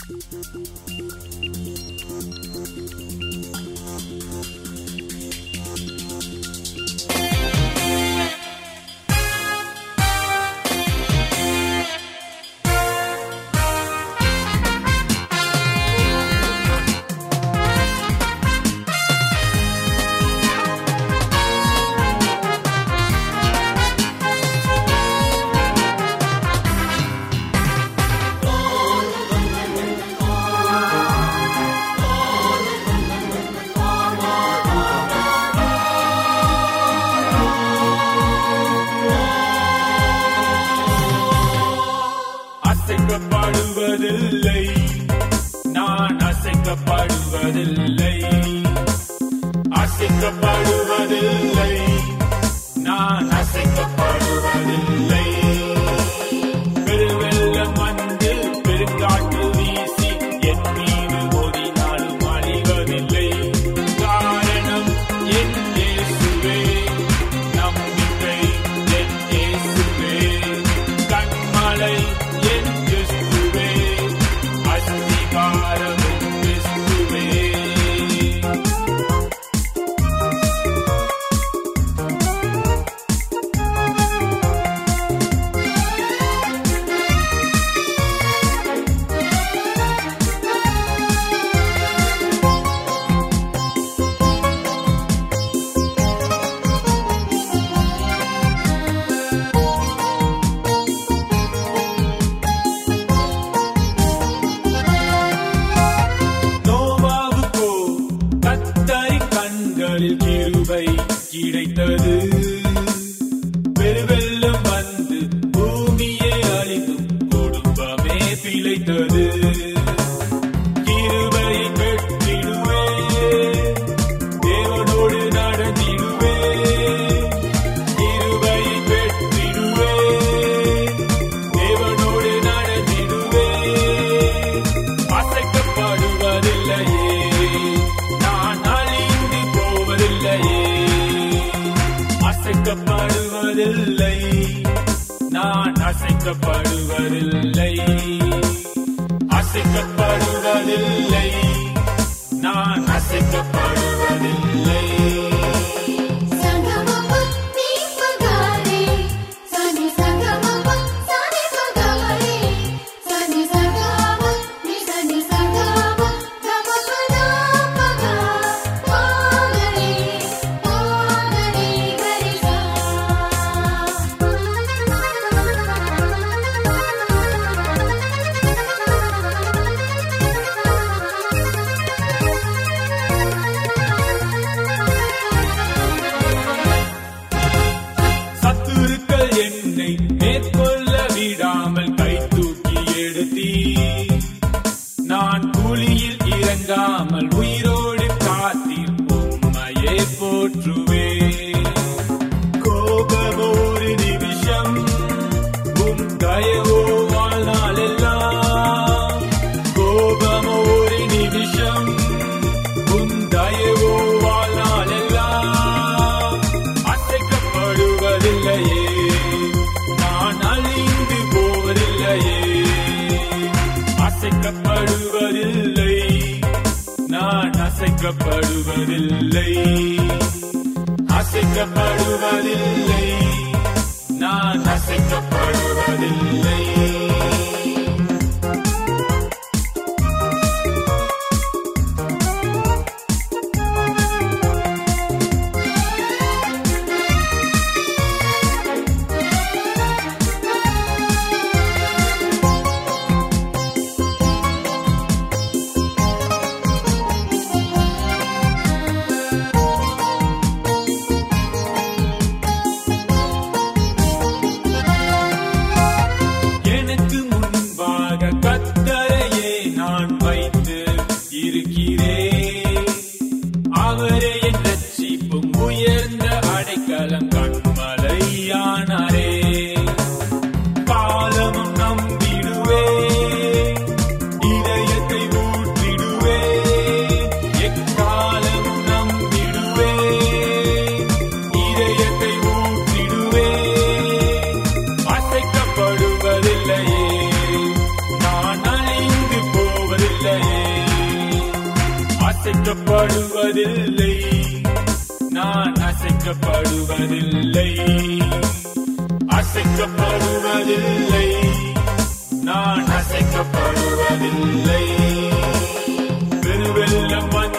அசைக்கப்படுவதில்லை நான் அசைக்கப்படுவதில்லை அசைக்கப்படுவதில்லை நான் அசைக்கப்படுவதில்லை பெருவெள்ளம் வந்து பெருங்காற்று வீசி என் மீது மோதினாலும் அழிவதில்லை காரணம் என் இயேசுவே நம்பிக்கை என் இயேசுவே கண்மலை என் கிறிஸ்துவே அஸ்திகாரம் என் கிறிஸ்துவே நோவாவுக்கோ கத்தரி கண்களில் கிருபை கிடைத்தது பெருவெள்ளம் வந்து பூமியை அழித்தும் குடும்பமே பிழைத்தது கிருபை பெற்றிடுவே தேவனோடு நடந்திடுவே கிருபை பெற்றிடுவே தேவனோடு நடந்திடுவே அசைக்கப்படுவதில்லையே நான் அழிந்து போவதில்லையே அசைக்கப்படுவதில்லை நான் அசைக்கப்படுவதில்லை அசைக்கப்படுவதில்லை நான் அசைக்கப்படுவதில்லை சங்கமப்ப நீ பகாரே சனி சங்கமப்ப சனி பகாரே சனி சங்கம நீ சனி சங்கம கமபதா பகா பாகரே பாகரே கரிசா சத்துருக்கள் என்னை மேற்கொள்ள விடாமல் கை தூக்கி எடுத்தீ நான் குழியில் இறங்காமல் உயிரோடு காத்தீர் உம்மையே போற்றுவே கோபம் ஒரு நிமிஷம் உம் தயவோ வாழ்நாளெல்லாம் கோபம் ஒரு நிமிஷம் உம் தயவோ வாழ்நாளெல்லாம் அசைக்கப்படுவதில்லையே நான் அழிந்து போவதில்லையே அசைக்கப்படுவதில்லை நான் அசைக்கப்படுவதில்லை அசைக்கப்படுவதில்லை நான் அசைக்கப்படுவதில்லை அசைக்கப்படுவதில்லை நான் அசைக்கப்படுவதில்லை அசைக்கப்படுவதில்லை நான் அசைக்கப்படுவதில்லை பெருவெல்லம் வந்து